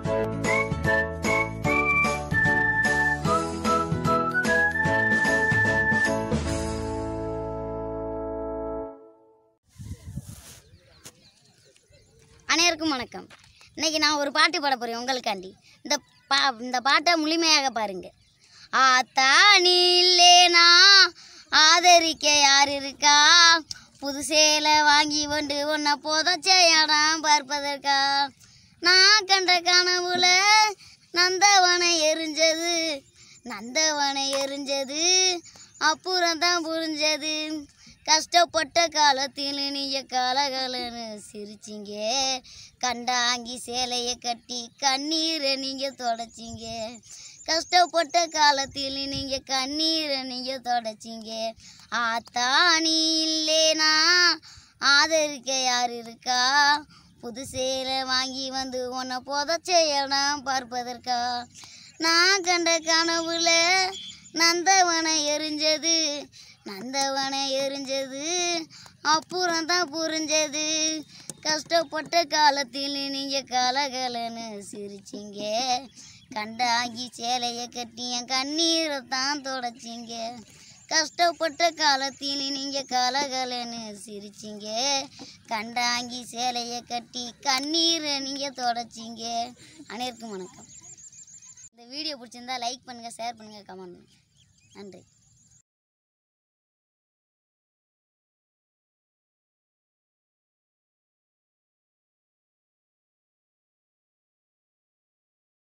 அனைவருக்கும் வணக்கம் இன்னைக்கு நான் ஒரு பாட்டு பாட போகிறேன் உங்களுக்காண்டி இந்த பா இந்த பாட்டை முழுமையாக பாருங்க ஆத்தா நீ இல்லேனா ஆதரிக்க யார் இருக்கா புது சேலை வாங்கி கொண்டு உன்னை புதைச்சையாடாம் பார்ப்பதற்கா நான் கண்ட கனவுல நந்தவனை எரிஞ்சது நந்தவனை எரிஞ்சது அப்புறம் தான் புரிஞ்சது கஷ்டப்பட்ட காலத்தில் நீங்க கலகலன்னு சிரிச்சிங்க கண்டாங்கி சேலையை கட்டி கண்ணீரை நீங்க தொடச்சிங்க கஷ்டப்பட்ட காலத்தில் நீங்க கண்ணீரை நீங்க தொடச்சிங்க ஆத்தா நீ இல்லேனா ஆதரிக்க யார் இருக்கா புது சேலை வாங்கி வந்து உன்னை புதைச்ச இடம் பார்ப்பதற்கா நான் கண்ட கனவுல நந்தவனை எரிஞ்சது நந்தவனை எரிஞ்சது அப்புறம் தான் புரிஞ்சது கஷ்டப்பட்ட காலத்தில் நீங்கள் கலகலன்னு சிரிச்சிங்க கண்டாங்கி சேலையை கட்டி என் கண்ணீரை தான் தொடச்சிங்க கஷ்டப்பட்ட காலத்தில் நீங்கள் கலகலன்னு சிரிச்சிங்க கண்டாங்கி சேலையை கட்டி கண்ணீரை நீங்கள் தொடச்சிங்க அனைவருக்கும் வணக்கம் இந்த வீடியோ பிடிச்சிருந்தா லைக் பண்ணுங்கள் ஷேர் பண்ணுங்கள் கமெண்ட் பண்ணுங்கள் நன்றி